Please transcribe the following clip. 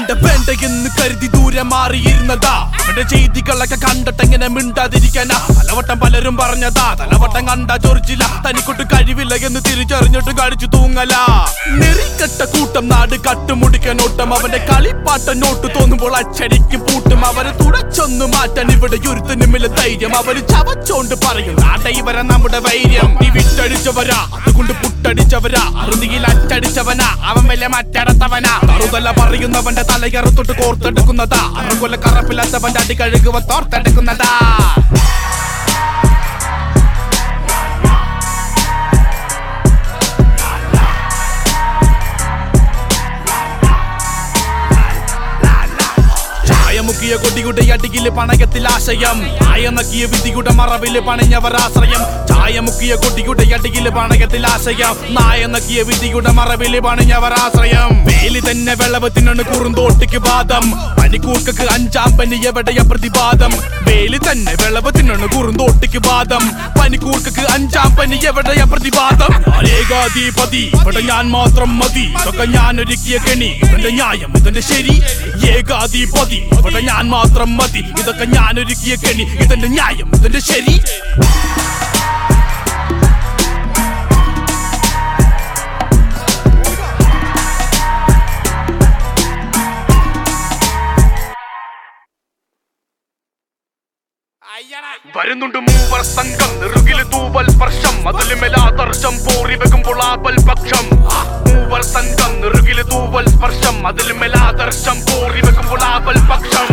വേണ്ട വേണ്ട എന്ന് കരുതി ദൂരെ മാറിയിരുന്നതാ അവന്റെ ചെയ്തികളൊക്കെ കണ്ടിട്ടെങ്ങനെ മിണ്ടാതിരിക്കാനാ പലവട്ടം പലരും പറഞ്ഞതാ തലവട്ടം കണ്ട ചൊറിച്ചില്ല തനിക്കൊട്ട് കഴിവില്ല എന്ന് തിരിച്ചറിഞ്ഞിട്ട് കളിച്ചു തൂങ്ങല നെറിക്കെട്ട കൂട്ടം നാട് കട്ടുമുടിക്കാൻ ഓട്ടം അവന്റെ കളിപ്പാട്ട നോട്ട് തോന്നുമ്പോൾ അച്ചടിക്കും പൂട്ടും അവരെ തുടച്ചൊന്ന് മാറ്റാൻ ഇവിടെ ഒരുത്തനുമില്ല ധൈര്യം അവര് ചവച്ചോണ്ട് പറയും നാട്ടെ ഇവരെ നമ്മുടെ വൈര്യം നീ വിട്ടടിച്ചവരാ അതുകൊണ്ട് പുട്ടടിച്ചവരാ അറുതിയിൽ അച്ചടിച്ചവനാ അവൻ വലിയ മറ്റടത്തവനാ കറുതല പറയുന്നവന്റെ തലകറുത്തൊട്ട് കോർത്തെടുക്കുന്നതാ അറുകൊല്ല കറപ്പില്ലാത്തവന്റെ അടി കഴുകുവ തോർത്തെടുക്കുന്നതാ ചായമുക്കിയ കൊടിയുടെ അടിയില് പണയത്തിൽ ആശയം ചായ നക്കിയ വിധിയുടെ മറവില് പണഞ്ഞവർ ആശ്രയം ചായമുക്കിയ കൊടിയുടെ അടിയില് പണയത്തിൽ ആശയം നായ നക്കിയ വിധിയുടെ മറവില് പണഞ്ഞവർ ആശ്രയം വേലി തന്നെ വെള്ളവത്തിനാണ് കുറുന്തോട്ടിക്ക് ബാധം പനിക്കൂർക്കക്ക് അഞ്ചാം പനി എവിടെയ പ്രതിപാദം വേലി തന്നെ വെള്ളവത്തിനാണ് കുറുന്തോട്ടിക്ക് ബാധം പനിക്കൂർക്കക്ക് അഞ്ചാം പനി എവിടെയ പ്രതിപാദം ഞാൻ ഏകാധിപതി ഇവിടെ ഞാൻ മാത്രം മതി ഇതൊക്കെ ഞാൻ ഒരുക്കിയ കെണി ഇതിന്റെ ന്യായം ഇതിന്റെ ശരി ഏകാധിപതി ഇവിടെ ഞാൻ മാത്രം മതി ഇതൊക്കെ ഞാൻ ഒരുക്കിയ കെണി ഇതിന്റെ ന്യായം ഇതിന്റെ ശരി വരുന്നുണ്ട് മൂവർ സംഘം നെറുകില് തൂവൽ സ്പർശം അതില് മേലാദർശം പോറി വെക്കുമ്പോൾ ആപൽ പക്ഷം മൂവർ സംഘം നെറുകില് തൂവൽ സ്പർശം അതില് മേലാദർശം പോറി വെക്കുമ്പോൾ ആപൽ പക്ഷം